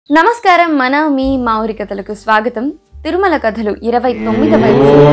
నమస్కారం మన మీ మావురి కథలకు స్వాగతం తిరుమల కథలు ఇరవై తొమ్మిదవ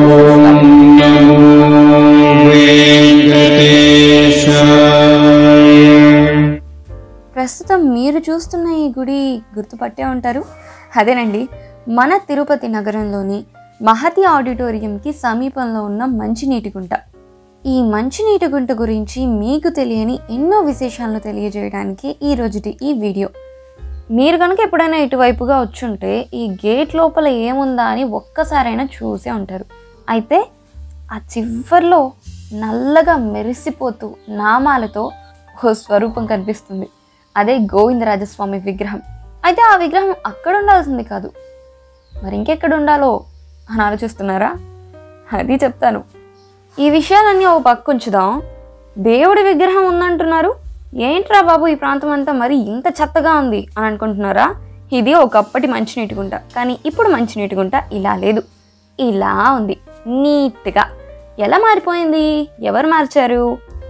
ప్రస్తుతం మీరు చూస్తున్న ఈ గుడి గుర్తుపట్టే ఉంటారు అదేనండి మన తిరుపతి నగరంలోని మహతి ఆడిటోరియంకి సమీపంలో ఉన్న మంచినీటి గుంట ఈ మంచినీటి గుంట గురించి మీకు తెలియని ఎన్నో విశేషాలను తెలియజేయడానికి ఈ రోజుటి ఈ వీడియో మీరు కనుక ఎప్పుడైనా ఇటువైపుగా వచ్చుంటే ఈ గేట్ లోపల ఏముందా అని ఒక్కసారైనా చూసే ఉంటారు అయితే ఆ చివర్లో నల్లగా మెరిసిపోతూ నామాలతో ఓ స్వరూపం కనిపిస్తుంది అదే గోవిందరాజస్వామి విగ్రహం అయితే ఆ విగ్రహం అక్కడ ఉండాల్సింది కాదు మరి ఇంకెక్కడ ఉండాలో అని ఆలోచిస్తున్నారా అది చెప్తాను ఈ విషయాలన్నీ ఓ పక్క ఉంచుదాం దేవుడి విగ్రహం ఉందంటున్నారు ఏంట్రా బాబు ఈ ప్రాంతం అంతా మరి ఇంత చెత్తగా ఉంది అని అనుకుంటున్నారా ఇది ఒకప్పటి మంచినీటి గుంట కానీ ఇప్పుడు మంచినీటి గుంట ఇలా లేదు ఇలా ఉంది నీట్గా ఎలా మారిపోయింది ఎవరు మార్చారు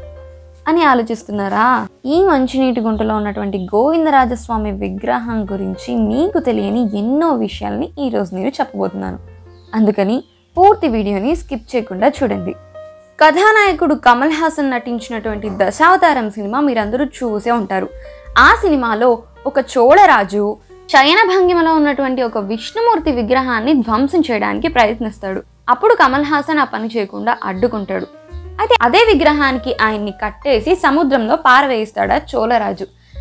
అని ఆలోచిస్తున్నారా ఈ మంచినీటి గుంటలో ఉన్నటువంటి గోవిందరాజస్వామి విగ్రహం గురించి మీకు తెలియని ఎన్నో విషయాల్ని ఈరోజు నేను చెప్పబోతున్నాను అందుకని పూర్తి వీడియోని స్కిప్ చేయకుండా చూడండి కథానాయకుడు కమల్ హాసన్ నటించినటువంటి దశావతారం సినిమా మీరందరూ చూసే ఉంటారు ఆ సినిమాలో ఒక చోళరాజు శయన భంగిమలో ఉన్నటువంటి ఒక విష్ణుమూర్తి విగ్రహాన్ని ధ్వంసం చేయడానికి ప్రయత్నిస్తాడు అప్పుడు కమల్ హాసన్ ఆ పని చేయకుండా అడ్డుకుంటాడు అయితే అదే విగ్రహానికి ఆయన్ని కట్టేసి సముద్రంలో పారవేయిస్తాడా చోళరాజు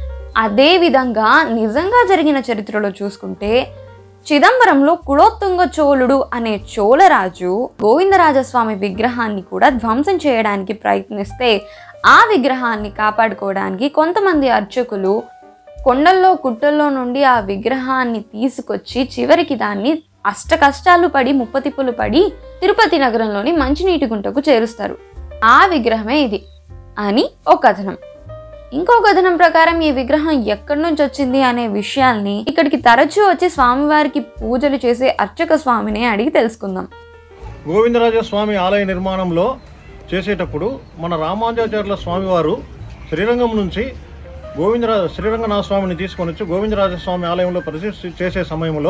అదే విధంగా నిజంగా జరిగిన చరిత్రలో చూసుకుంటే చిదంబరంలో కులోత్తుంగ చోళుడు అనే చోళరాజు గోవిందరాజస్వామి విగ్రహాన్ని కూడా ధ్వంసం చేయడానికి ప్రయత్నిస్తే ఆ విగ్రహాన్ని కాపాడుకోవడానికి కొంతమంది అర్చకులు కొండల్లో గుట్టల్లో నుండి ఆ విగ్రహాన్ని తీసుకొచ్చి చివరికి దాన్ని అష్ట కష్టాలు పడి ముప్పతిప్పులు పడి తిరుపతి నగరంలోని మంచినీటి గుంటకు చేరుస్తారు ఆ విగ్రహమే ఇది అని ఒక కథనం ఇంకో కథనం ప్రకారం ఈ విగ్రహం ఎక్కడి నుంచి వచ్చింది అనే విషయాల్ని ఇక్కడికి తరచూ వచ్చి స్వామివారికి పూజలు చేసే అర్చక స్వామిని అడిగి తెలుసుకుందాం గోవిందరాజ స్వామి ఆలయ నిర్మాణంలో చేసేటప్పుడు మన రామానుజాచార్యుల స్వామివారు శ్రీరంగం నుంచి గోవిందరా శ్రీరంగనాథ స్వామిని తీసుకొని వచ్చి గోవిందరాజ స్వామి ఆలయంలో ప్రతిష్ఠ చేసే సమయంలో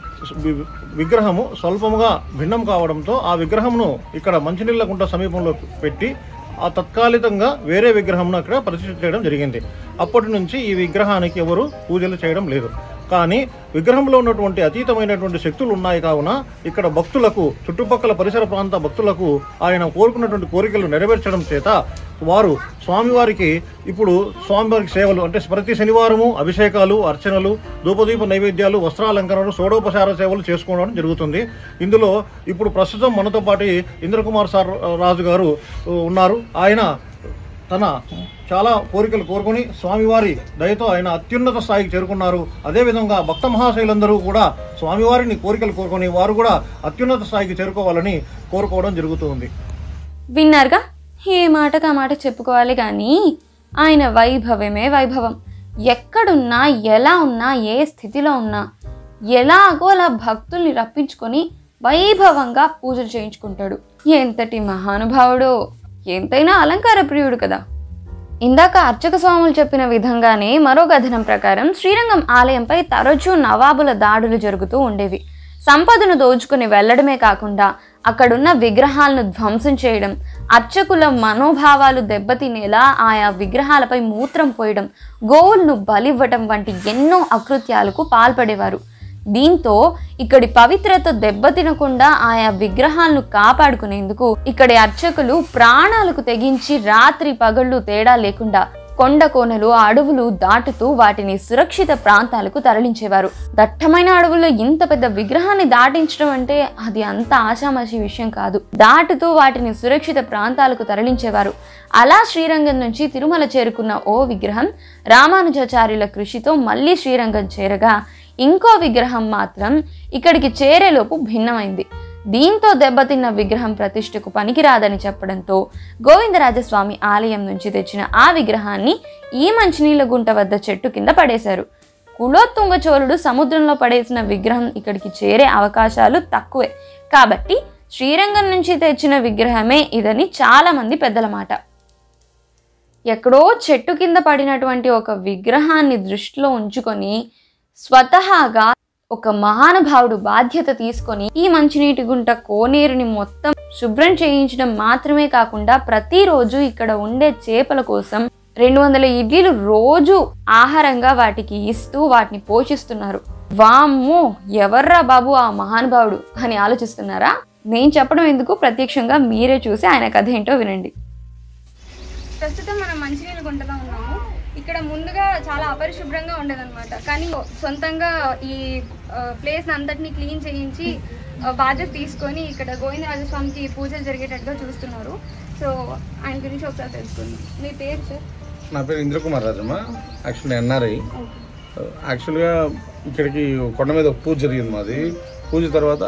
వి- విగ్రహము స్వల్పముగా భిన్నం కావడంతో ఆ విగ్రహమును ఇక్కడ మంచినీళ్ళ గుంట సమీపంలో పెట్టి ఆ తత్కాలికంగా వేరే విగ్రహంను అక్కడ ప్రతిష్ఠ చేయడం జరిగింది అప్పటి నుంచి ఈ విగ్రహానికి ఎవరు పూజలు చేయడం లేదు కానీ విగ్రహంలో ఉన్నటువంటి అతీతమైనటువంటి శక్తులు ఉన్నాయి కావున ఇక్కడ భక్తులకు చుట్టుపక్కల పరిసర ప్రాంత భక్తులకు ఆయన కోరుకున్నటువంటి కోరికలు నెరవేర్చడం చేత వారు స్వామివారికి ఇప్పుడు స్వామివారికి సేవలు అంటే ప్రతి శనివారము అభిషేకాలు అర్చనలు ధూపదీప నైవేద్యాలు వస్త్రాలంకరణలు షోడోపచార సేవలు చేసుకోవడం జరుగుతుంది ఇందులో ఇప్పుడు ప్రస్తుతం మనతో పాటు ఇంద్రకుమార్ సార్ రాజు గారు ఉన్నారు ఆయన తన చాలా కోరికలు కోరుకొని స్వామివారి దయతో ఆయన అత్యున్నత స్థాయికి చేరుకున్నారు అదేవిధంగా భక్త మహాశైలందరూ కూడా స్వామివారిని కోరికలు కోరుకొని వారు కూడా అత్యున్నత స్థాయికి చేరుకోవాలని కోరుకోవడం జరుగుతుంది విన్నారుగా ఏ మాటకు ఆ మాట చెప్పుకోవాలి కానీ ఆయన వైభవమే వైభవం ఎక్కడున్నా ఎలా ఉన్నా ఏ స్థితిలో ఉన్నా ఎలాగో అలా భక్తుల్ని రప్పించుకొని వైభవంగా పూజలు చేయించుకుంటాడు ఎంతటి మహానుభావుడో ఎంతైనా అలంకార ప్రియుడు కదా ఇందాక అర్చక స్వాములు చెప్పిన విధంగానే మరో కథనం ప్రకారం శ్రీరంగం ఆలయంపై తరచూ నవాబుల దాడులు జరుగుతూ ఉండేవి సంపదను దోచుకుని వెళ్లడమే కాకుండా అక్కడున్న విగ్రహాలను ధ్వంసం చేయడం అర్చకుల మనోభావాలు దెబ్బతినేలా ఆయా విగ్రహాలపై మూత్రం పోయడం గోవులను బలివ్వటం వంటి ఎన్నో అకృత్యాలకు పాల్పడేవారు దీంతో ఇక్కడి పవిత్రత దెబ్బతినకుండా ఆయా విగ్రహాలను కాపాడుకునేందుకు ఇక్కడి అర్చకులు ప్రాణాలకు తెగించి రాత్రి పగళ్ళు తేడా లేకుండా కొండ కోనలు అడవులు దాటుతూ వాటిని సురక్షిత ప్రాంతాలకు తరలించేవారు దట్టమైన అడవుల్లో ఇంత పెద్ద విగ్రహాన్ని దాటించడం అంటే అది అంత ఆషామాషి విషయం కాదు దాటుతూ వాటిని సురక్షిత ప్రాంతాలకు తరలించేవారు అలా శ్రీరంగం నుంచి తిరుమల చేరుకున్న ఓ విగ్రహం రామానుజాచార్యుల కృషితో మళ్ళీ శ్రీరంగం చేరగా ఇంకో విగ్రహం మాత్రం ఇక్కడికి చేరేలోపు భిన్నమైంది దీంతో దెబ్బతిన్న విగ్రహం ప్రతిష్టకు పనికిరాదని చెప్పడంతో గోవిందరాజస్వామి ఆలయం నుంచి తెచ్చిన ఆ విగ్రహాన్ని ఈ మంచినీళ్ళ గుంట వద్ద చెట్టు కింద పడేశారు కులోత్తుంగ చోళుడు సముద్రంలో పడేసిన విగ్రహం ఇక్కడికి చేరే అవకాశాలు తక్కువే కాబట్టి శ్రీరంగం నుంచి తెచ్చిన విగ్రహమే ఇదని చాలా మంది పెద్దల మాట ఎక్కడో చెట్టు కింద పడినటువంటి ఒక విగ్రహాన్ని దృష్టిలో ఉంచుకొని స్వతహాగా ఒక మహానుభావుడు బాధ్యత తీసుకొని ఈ మంచినీటి గుంట కోనేరుని మొత్తం శుభ్రం చేయించడం మాత్రమే కాకుండా ప్రతిరోజు ఇక్కడ ఉండే చేపల కోసం రెండు వందల ఇడ్లీలు రోజు ఆహారంగా వాటికి ఇస్తూ వాటిని పోషిస్తున్నారు వామ్మో ఎవర్రా బాబు ఆ మహానుభావుడు అని ఆలోచిస్తున్నారా నేను చెప్పడం ఎందుకు ప్రత్యక్షంగా మీరే చూసి ఆయన కథ ఏంటో వినండి ప్రస్తుతం మనం మంచినీళ్ళ గుంటలో ఉన్నాము ఇక్కడ ముందుగా చాలా అపరిశుభ్రంగా ఉండేదన్నమాట కానీ సొంతంగా ఈ ప్లేస్ అంతటిని క్లీన్ చేయించి ఆ, బాధ్యత తీసుకొని ఇక్కడ గోవిందరాజస్వామికి పూజలు జరిగేటట్టుగా చూస్తున్నారు సో ఆయన గురించి ఒకసారి తెలుసుకుందాం మీ పేరు సార్ నా పేరు ఇంద్రకుమార్ రాజమ్మ యాక్చువల్లీ ఎన్ఆర్ఐ యాక్చువల్గా ఇక్కడికి కొండ మీద ఒక పూజ జరిగింది మాది పూజ తర్వాత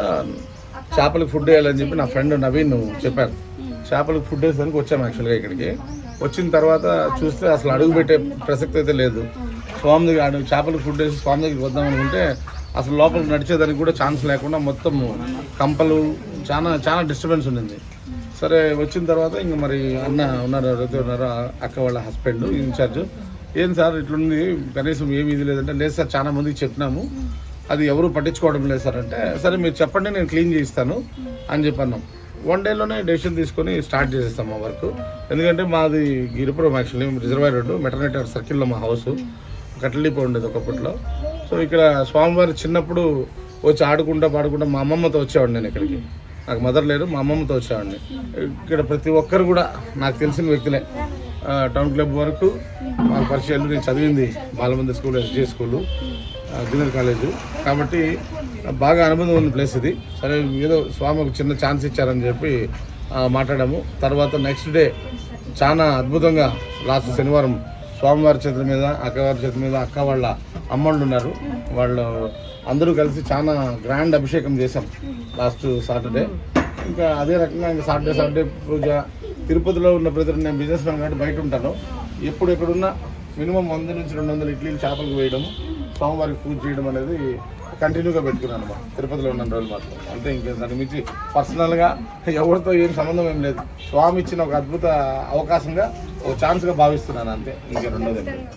చేపలకు ఫుడ్ వేయాలని చెప్పి నా ఫ్రెండ్ నవీన్ చెప్పారు చేపలకు ఫుడ్ వేసేదానికి వచ్చాము యాక్చువల్గా ఇక్కడికి వచ్చిన తర్వాత చూస్తే అసలు అడుగు పెట్టే ప్రసక్తి అయితే లేదు స్వామి దగ్గర అడుగు చేపలకు ఫుడ్ వేసి స్వామి దగ్గరికి వద్దాం అనుకుంటే అసలు లోపలికి నడిచేదానికి కూడా ఛాన్స్ లేకుండా మొత్తం కంపలు చాలా చాలా డిస్టర్బెన్స్ ఉండింది సరే వచ్చిన తర్వాత ఇంక మరి అన్న ఉన్నారు ఎవరైతే ఉన్నారో ఆ అక్క వాళ్ళ హస్బెండ్ ఇన్ఛార్జ్ ఏం సార్ ఇట్లుంది కనీసం ఏమి ఇది లేదంటే లేదు సార్ చాలా మందికి చెప్పినాము అది ఎవరు పట్టించుకోవడం లేదు సార్ అంటే సరే మీరు చెప్పండి నేను క్లీన్ చేయిస్తాను అని చెప్పి అన్నాం వన్ డేలోనే డెసిషన్ తీసుకొని స్టార్ట్ చేసేస్తాం మా వర్క్ ఎందుకంటే మాది గిరిపురం యాక్చువల్లీ రిజర్వాయర్ రోడ్డు మెటర్నేటర్ సర్కిల్లో మా హౌస్ కట్టలిపో ఉండేది ఒకప్పట్లో సో ఇక్కడ స్వామివారి చిన్నప్పుడు వచ్చి ఆడుకుంటా పాడుకుంటా మా అమ్మమ్మతో వచ్చేవాడిని నేను ఇక్కడికి నాకు మదర్ లేరు మా అమ్మమ్మతో వచ్చేవాడిని ఇక్కడ ప్రతి ఒక్కరు కూడా నాకు తెలిసిన వ్యక్తులే ఆ, టౌన్ క్లబ్ వరకు మాకు పరిచయాలు నేను చదివింది బాలమంది స్కూల్ ఎస్జే స్కూలు ఆ, జూనియర్ కాలేజు కాబట్టి బాగా అనుబంధం ఉన్న ప్లేస్ ఇది సరే ఏదో స్వామి ఒక చిన్న ఛాన్స్ ఇచ్చారని చెప్పి ఆ, మాట్లాడాము తర్వాత నెక్స్ట్ డే చాలా అద్భుతంగా లాస్ట్ శనివారం స్వామివారి చేతుల మీద అక్కవారి చేతుల మీద అక్క వాళ్ళ అమ్మళ్ళు ఉన్నారు వాళ్ళు అందరూ కలిసి చాలా గ్రాండ్ అభిషేకం చేశాం లాస్ట్ సాటర్డే ఇంకా అదే రకంగా ఇంకా సాటర్డే సాటర్డే పూజ తిరుపతిలో ఉన్న ప్రతి నేను బిజినెస్ మ్యాన్ కాబట్టి బయట ఉంటాను ఎప్పుడు ఎక్కడున్నా మినిమం వంద నుంచి రెండు వందల ఇడ్లీలు చేపలకు వేయడం స్వామివారికి పూజ చేయడం అనేది కంటిన్యూగా పెట్టుకున్నాను అన్నమాట తిరుపతిలో ఉన్న రోజులు మాత్రం అంతే ఇంకేం దాని మించి పర్సనల్గా ఎవరితో ఏం సంబంధం ఏం లేదు స్వామి ఇచ్చిన ఒక అద్భుత అవకాశంగా ఒక ఛాన్స్గా భావిస్తున్నాను అంతే ఇంకే రెండోది ఏం లేదు.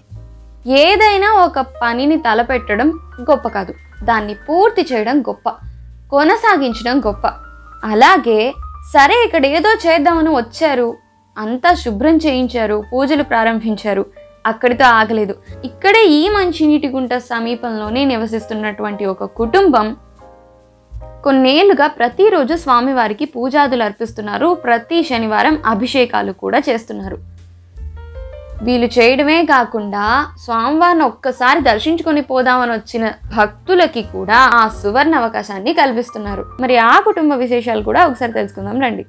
ఏదైనా ఒక పనిని తలపెట్టడం గొప్ప కాదు దాన్ని పూర్తి చేయడం గొప్ప కొనసాగించడం గొప్ప అలాగే సరే ఇక్కడ ఏదో చేద్దామని వచ్చారు అంతా శుభ్రం చేయించారు పూజలు ప్రారంభించారు అక్కడితో ఆగలేదు ఇక్కడే ఈ మంచినీటి గుంట సమీపంలోనే నివసిస్తున్నటువంటి ఒక కుటుంబం కొన్నేళ్లుగా ప్రతిరోజు స్వామివారికి పూజాదులు అర్పిస్తున్నారు ప్రతి శనివారం అభిషేకాలు కూడా చేస్తున్నారు వీళ్ళు చేయడమే కాకుండా స్వామివారిని ఒక్కసారి దర్శించుకొని పోదామని వచ్చిన భక్తులకి కూడా ఆ సువర్ణ అవకాశాన్ని కల్పిస్తున్నారు మరి ఆ కుటుంబ విశేషాలు కూడా ఒకసారి తెలుసుకుందాం రండి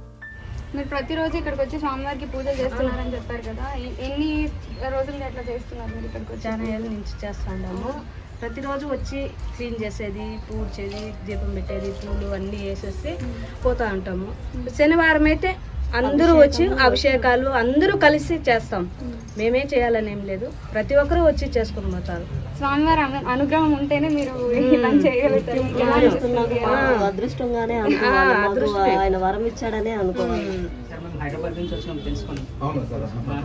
మీరు ప్రతిరోజు ఇక్కడికి వచ్చి స్వామివారికి పూజలు చేస్తున్నారని చెప్పారు కదా ఎ- ఎన్ని రోజులుగా అట్లా చేస్తున్నారు మీరు ఇక్కడికి వచ్చి చాలా ఏళ్ళ నుంచి చేస్తాము ప్రతిరోజు వచ్చి క్లీన్ చేసేది పూడ్చేది దీపం పెట్టేది పూలు అన్నీ వేసేసి పోతా ఉంటాము శనివారం అయితే అందరూ వచ్చి అభిషేకాలు అందరూ కలిసి చేస్తాం మేమే చేయాలని ఏం లేదు ప్రతి ఒక్కరూ వచ్చి చేసుకుని పోతారు స్వామివారి అను- అనుగ్రహం ఉంటేనే మీరు ఇలా చేయగలుగుతారు ఎలా అనిపిస్తుంది? అదృష్టంగానే అనుకోవాలి మాకు ఆయన వరం ఇచ్చాడనే అనుకోవాలి అవును సార్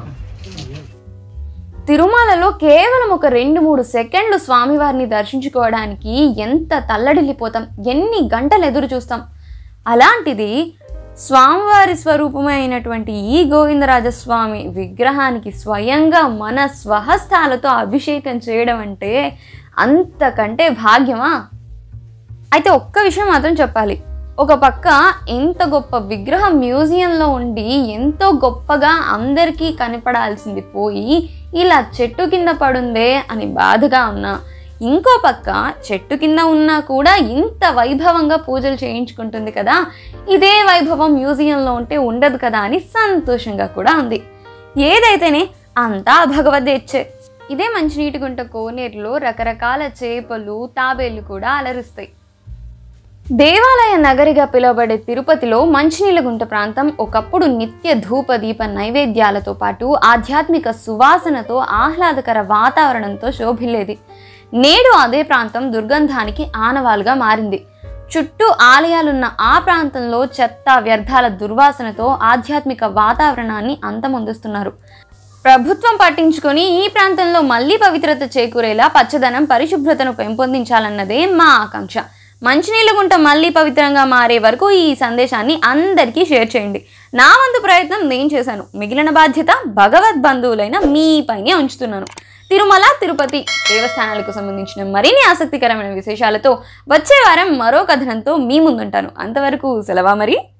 తిరుమలలో కేవలం ఒక రెండు మూడు సెకండ్లు స్వామివారిని దర్శించుకోవడానికి ఎంత తల్లడిల్లిపోతాం ఎన్ని గంటలు ఎదురు చూస్తాం అలాంటిది స్వామివారి స్వరూపమైనటువంటి ఈ గోవిందరాజస్వామి విగ్రహానికి స్వయంగా మన స్వహస్తాలతో అభిషేకం చేయడం అంటే అంతకంటే భాగ్యమా అయితే ఒక్క విషయం మాత్రం చెప్పాలి ఒక పక్క ఎంత గొప్ప విగ్రహం మ్యూజియంలో ఉండి ఎంతో గొప్పగా అందరికీ కనపడాల్సింది పోయి ఇలా చెట్టు కింద పడుందే అని బాధగా ఉన్నా ఇంకో పక్క చెట్టు కింద ఉన్నా కూడా ఇంత వైభవంగా పూజలు చేయించుకుంటుంది కదా ఇదే వైభవం మ్యూజియంలో ఉంటే ఉండదు కదా అని సంతోషంగా కూడా ఉంది ఏదైతేనే అంతా భగవద్దేచ్చే ఇదే మంచినీటి గుంట కోనేరులో రకరకాల చేపలు తాబేళ్లు కూడా అలరిస్తాయి దేవాలయ నగరిగా పిలువబడే తిరుపతిలో మంచినీళ్ళ గుంట ప్రాంతం ఒకప్పుడు నిత్య ధూప దీప నైవేద్యాలతో పాటు ఆధ్యాత్మిక సువాసనతో ఆహ్లాదకర వాతావరణంతో శోభిల్లేది నేడు అదే ప్రాంతం దుర్గంధానికి ఆనవాలుగా మారింది చుట్టూ ఆలయాలున్న ఆ ప్రాంతంలో చెత్త వ్యర్థాల దుర్వాసనతో ఆధ్యాత్మిక వాతావరణాన్ని అంతమొందిస్తున్నారు ప్రభుత్వం పట్టించుకొని ఈ ప్రాంతంలో మళ్ళీ పవిత్రత చేకూరేలా పచ్చదనం పరిశుభ్రతను పెంపొందించాలన్నదే మా ఆకాంక్ష మంచినీళ్ళ గుంట మళ్ళీ పవిత్రంగా మారే వరకు ఈ సందేశాన్ని అందరికీ షేర్ చేయండి నా వంతు ప్రయత్నం నేను చేశాను మిగిలిన బాధ్యత భగవద్ బంధువులైన మీపైనే ఉంచుతున్నాను తిరుమల తిరుపతి దేవస్థానాలకు సంబంధించిన మరిన్ని ఆసక్తికరమైన విశేషాలతో వచ్చే వారం మరో కథనంతో మీ ముందుంటాను అంతవరకు సెలవా మరి